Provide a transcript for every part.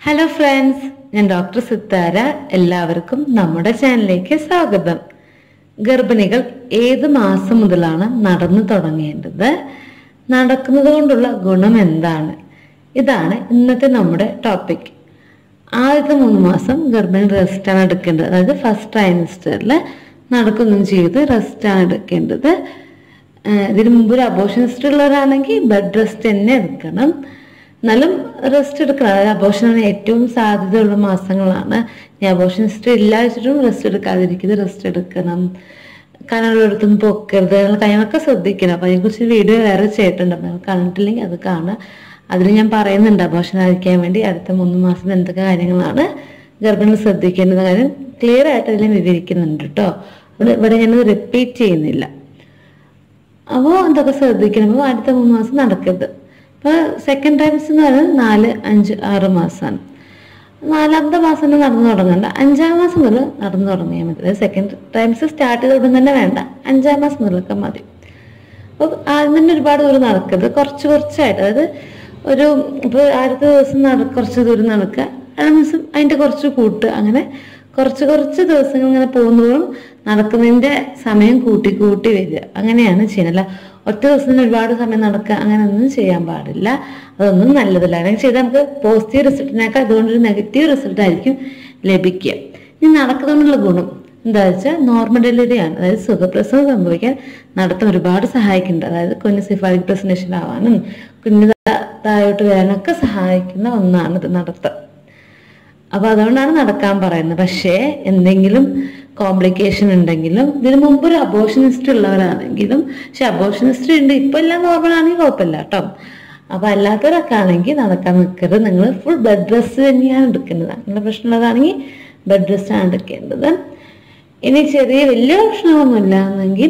hello friends ഞാൻ doctor Sithara എല്ലാവർക്കും നമ്മുടെ ചാനലിലേക്ക് സ്വാഗതം ഗർഭിണികൾ ഏത് മാസം മുതലാണ് നടന്നു തുടങ്ങേണ്ടത് നടക്കുന്നത് കൊണ്ടുള്ള ഗുണം എന്താണ് ഇതാണ് ഇന്നത്തെ നമ്മുടെ ടോപ്പിക് ആദ്യത്തെ മൂന്ന് മാസം ഗർഭിണി റെസ്റ്റാണ് എടുക്കേണ്ടത് അതായത് ഫസ്റ്റ് ട്രൈമിസ്റ്ററിൽ നടക്കുകയൊന്നും ചെയ്ത് റെസ്റ്റാണ് എടുക്കേണ്ടത് ആഹ് ഇതിന് മുമ്പ് ഒരു അബോഷൻ ഹിസ്റ്ററി ഉള്ളവരാണെങ്കിൽ ബെഡ് റെസ്റ്റ് തന്നെ എടുക്കണം എന്നാലും റെസ്റ്റ് എടുക്കണം അതായത് അബോഷനാണ് ഏറ്റവും സാധ്യതയുള്ള മാസങ്ങളാണ് ഞാൻ അബോഷൻ ഹിസ്റ്ററി ഇല്ല വെച്ചിട്ടും റെസ്റ്റ് എടുക്കാതിരിക്കുന്നത് റെസ്റ്റ് എടുക്കണം കനകളെടുത്തൊന്നും പൊക്കരുത് നിങ്ങൾ കാര്യങ്ങളൊക്കെ ശ്രദ്ധിക്കണം അപ്പം അതിനെക്കുറിച്ച് വീഡിയോ വേറെ ചെയ്തിട്ടുണ്ട് അപ്പം നിങ്ങൾ കണ്ടിട്ടില്ലെങ്കിൽ അത് കാണുക അതിൽ ഞാൻ പറയുന്നുണ്ട് അബോഷനായിരിക്കാൻ വേണ്ടി അടുത്ത മൂന്ന് മാസം എന്തൊക്കെ കാര്യങ്ങളാണ് ഗർഭിണികൾ ശ്രദ്ധിക്കേണ്ടത് കാര്യം ക്ലിയർ ആയിട്ട് അതിൽ വിവരിക്കുന്നുണ്ട് കേട്ടോ ഇവിടെ ഇവിടെ ഞാനത് റിപ്പീറ്റ് ചെയ്യുന്നില്ല അപ്പോൾ എന്തൊക്കെ ശ്രദ്ധിക്കണം അപ്പോൾ അടുത്ത മൂന്ന് മാസം നടക്കരുത് അപ്പോൾ സെക്കൻഡ് ടൈംസ് എന്ന് പറയുന്നത് നാല് അഞ്ച് ആറ് മാസമാണ് നാലാമത്തെ മാസം തന്നെ നടന്നു തുടങ്ങണ്ട അഞ്ചാം മാസം മുതൽ നടന്നു തുടങ്ങിയാൽ മതി അതായത് സെക്കൻഡ് ടൈംസ് സ്റ്റാർട്ട് ചെയ്ത ഉടൻ തന്നെ വേണ്ട അഞ്ചാം മാസം മുതലൊക്കെ മതി അപ്പോൾ ആദ്യം തന്നെ ഒരുപാട് ദൂരം നടക്കരുത് കുറച്ച് കുറച്ചായിട്ട് അതായത് ഒരു ഇപ്പോൾ ആദ്യത്തെ ദിവസം നട കുറച്ച് ദൂരം നടക്കുക അടുത്ത ദിവസം അതിൻ്റെ കുറച്ച് കൂട്ടുക അങ്ങനെ കുറച്ച് കുറച്ച് ദിവസങ്ങൾ ഇങ്ങനെ പോകുന്നതോറും നടക്കുന്നതിൻ്റെ സമയം കൂട്ടി കൂട്ടി വരിക അങ്ങനെയാണ് ചെയ്യുന്നത് അല്ല ഒറ്റ ദിവസം തന്നെ ഒരുപാട് സമയം നടക്കുക അങ്ങനെയൊന്നും ചെയ്യാൻ പാടില്ല അതൊന്നും നല്ലതല്ല അങ്ങനെ ചെയ്താൽ നമുക്ക് പോസിറ്റീവ് റിസൾട്ടിനേക്കാൾ അതുകൊണ്ടൊരു നെഗറ്റീവ് റിസൾട്ട് ആയിരിക്കും ലഭിക്കുക ഇനി നടക്കുന്നതുകൊണ്ടുള്ള ഗുണം എന്താ വെച്ചാൽ നോർമൽ ഡെലിവറി ആണ് അതായത് സുഖപ്രസവം സംഭവിക്കാൻ നടത്തം ഒരുപാട് സഹായിക്കുന്നുണ്ട് അതായത് കുഞ്ഞ് സിഫാലിക് പ്രസന്റേഷൻ ആവാനും കുഞ്ഞ് താ- താഴോട്ട് വരാനൊക്കെ സഹായിക്കുന്ന ഒന്നാണ് ഇത് നടത്തം അപ്പൊ അതുകൊണ്ടാണ് നടക്കാൻ പറയുന്നത് പക്ഷേ എന്തെങ്കിലും കോംപ്ലിക്കേഷൻ ഉണ്ടെങ്കിലും ഇതിനു മുമ്പ് ഒരു അബോഷനിസ്റ്റ് ഉള്ളവരാണെങ്കിലും പക്ഷെ അബോഷനിസ്റ്റ് ഉണ്ട് ഇപ്പൊ എല്ലാം നോർമൽ ആണെങ്കിൽ കുഴപ്പമില്ല കേട്ടോ അപ്പൊ അല്ലാത്തവരൊക്കെ ആണെങ്കിൽ നടക്കാൻ നിൽക്കരുത് നിങ്ങൾ ഫുൾ ബെഡ് റെസ്റ്റ് തന്നെയാണ് എടുക്കേണ്ടത് അങ്ങനെ പ്രശ്നമുള്ളതാണെങ്കിൽ ബെഡ് റെസ്റ്റ് ആണ് എടുക്കേണ്ടത് ഇനി ചെറിയ വലിയ പ്രശ്നമൊന്നുമില്ല എന്നെങ്കിൽ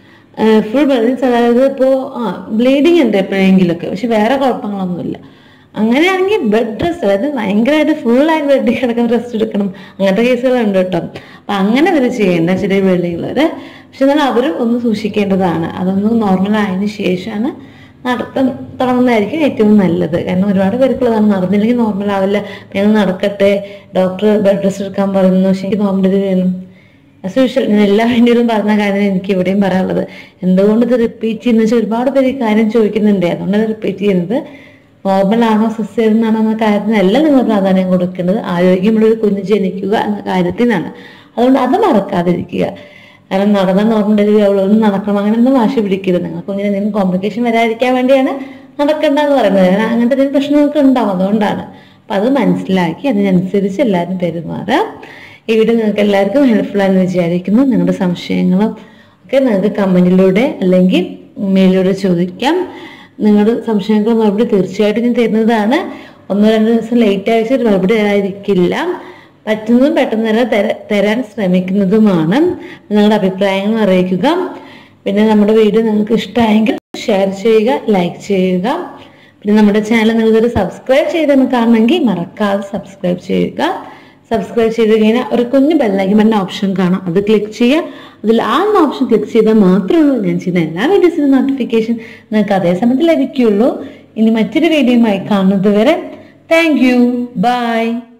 ഫുൾ ബെഡ് അതായത് ഇപ്പോൾ ആ ബ്ലീഡിങ് ഉണ്ട് എപ്പോഴെങ്കിലുമൊക്കെ പക്ഷെ വേറെ കുഴപ്പങ്ങളൊന്നുമില്ല അങ്ങനെയാണെങ്കിൽ ബെഡ് റെസ്റ്റ് അതായത് ഭയങ്കരമായിട്ട് ഫുള്ളായിട്ട് ബെഡിൽ കിടക്കാൻ റെസ്റ്റ് എടുക്കണം അങ്ങനത്തെ കേസുകളുണ്ട് കേട്ടോ അപ്പൊ അങ്ങനെ അവർ ചെയ്യേണ്ട ചെറിയ വെള്ളികളവര് പക്ഷെ എന്നാൽ അവരും ഒന്ന് സൂക്ഷിക്കേണ്ടതാണ് അതൊന്ന് നോർമൽ ആയതിനു ശേഷമാണ് നടത്തം തുടങ്ങുന്നതായിരിക്കും ഏറ്റവും നല്ലത് കാരണം ഒരുപാട് പേർക്കുള്ളതാണ് നടന്നില്ലെങ്കിൽ നോർമൽ ആവില്ല ഞങ്ങൾ നടക്കട്ടെ ഡോക്ടർ ബെഡ് റെസ്റ്റ് എടുക്കാൻ പറയുന്നു പക്ഷെ എനിക്ക് നോർമൽ ഡെലിവറി വേണം ആസ് യൂഷ്വൽ ഞാൻ എല്ലാ വീഡിയോയിലും പറഞ്ഞ കാര്യം എനിക്ക് ഇവിടെയും പറയാനുള്ളത് എന്തുകൊണ്ട് ഇത് റിപ്പീറ്റ് ചെയ്യുന്ന വെച്ചാൽ ഒരുപാട് പേര് ഈ കാര്യം ചോദിക്കുന്നുണ്ട് അതുകൊണ്ടാണ് റിപ്പീറ്റ് ചെയ്യുന്നത് നോർമൽ ആണോ സിസ്റ്റേറിയൻ ആണോ എന്ന കാര്യത്തിനല്ല നിങ്ങൾ പ്രാധാന്യം കൊടുക്കേണ്ടത് ആരോഗ്യമുള്ള ഒരു കുഞ്ഞ് ജനിക്കുക എന്ന കാര്യത്തിനാണ് അതുകൊണ്ട് അത് മറക്കാതിരിക്കുക കാരണം നടന്ന നോർമൽ ഡെലിവറി അവളൊന്നും നടക്കണം അങ്ങനെയൊന്നും വാശി പിടിക്കരുത് നിങ്ങൾക്ക് കുഞ്ഞിന് എന്തെങ്കിലും കോംപ്ലിക്കേഷൻ വരാതിരിക്കാൻ വേണ്ടിയാണ് നടക്കണ്ടെന്ന് പറയുന്നത് കാരണം അങ്ങനത്തെ എന്തെങ്കിലും പ്രശ്നങ്ങളൊക്കെ ഉണ്ടാവും അതുകൊണ്ടാണ് അപ്പൊ അത് മനസ്സിലാക്കി അതിനനുസരിച്ച് എല്ലാവരും പെരുമാറുക ഈ വീഡിയോ നിങ്ങൾക്ക് എല്ലാവർക്കും ഹെൽപ്ഫുൾ ആണെന്ന് വിചാരിക്കുന്നു നിങ്ങളുടെ സംശയങ്ങളും ഒക്കെ നിങ്ങൾക്ക് കമന്റിലൂടെ അല്ലെങ്കിൽ മെയിലിലൂടെ ചോദിക്കാം നിങ്ങളുടെ സംശയങ്ങൾക്ക് മറുപടി തീർച്ചയായിട്ടും ഞാൻ തരുന്നതാണ് ഒന്നോ രണ്ടോ ദിവസം ലേറ്റ് ആയിട്ട് മറുപടി തരാതിരിക്കില്ല പറ്റുന്നതും പെട്ടെന്ന് തന്നെ തര- തരാൻ ശ്രമിക്കുന്നതുമാണ് നിങ്ങളുടെ അഭിപ്രായങ്ങൾ അറിയിക്കുക പിന്നെ നമ്മുടെ വീഡിയോ നിങ്ങൾക്ക് ഇഷ്ടമായെങ്കിൽ ഷെയർ ചെയ്യുക ലൈക്ക് ചെയ്യുക പിന്നെ നമ്മുടെ ചാനൽ നിങ്ങൾ ഇതൊരു സബ്സ്ക്രൈബ് ചെയ്തെന്ന് കാണണമെങ്കിൽ മറക്കാതെ സബ്സ്ക്രൈബ് ചെയ്യുക സബ്സ്ക്രൈബ് ചെയ്ത് കഴിഞ്ഞാൽ ഒരു കുഞ്ഞു ബെല്ലൈക്കൻ എന്ന ഓപ്ഷൻ കാണാം അത് ക്ലിക്ക് ചെയ്യുക അതിൽ ആ ഓപ്ഷൻ ക്ലിക്ക് ചെയ്താൽ മാത്രമേ ഉള്ളൂ ഞാൻ ചെയ്യുന്ന എല്ലാ വീഡിയോസിനും നോട്ടിഫിക്കേഷൻ നിങ്ങൾക്ക് അതേ സമയത്ത് ലഭിക്കുകയുള്ളൂ ഇനി മറ്റൊരു വീഡിയോയുമായി കാണുന്നത് വരെ താങ്ക് യു ബൈ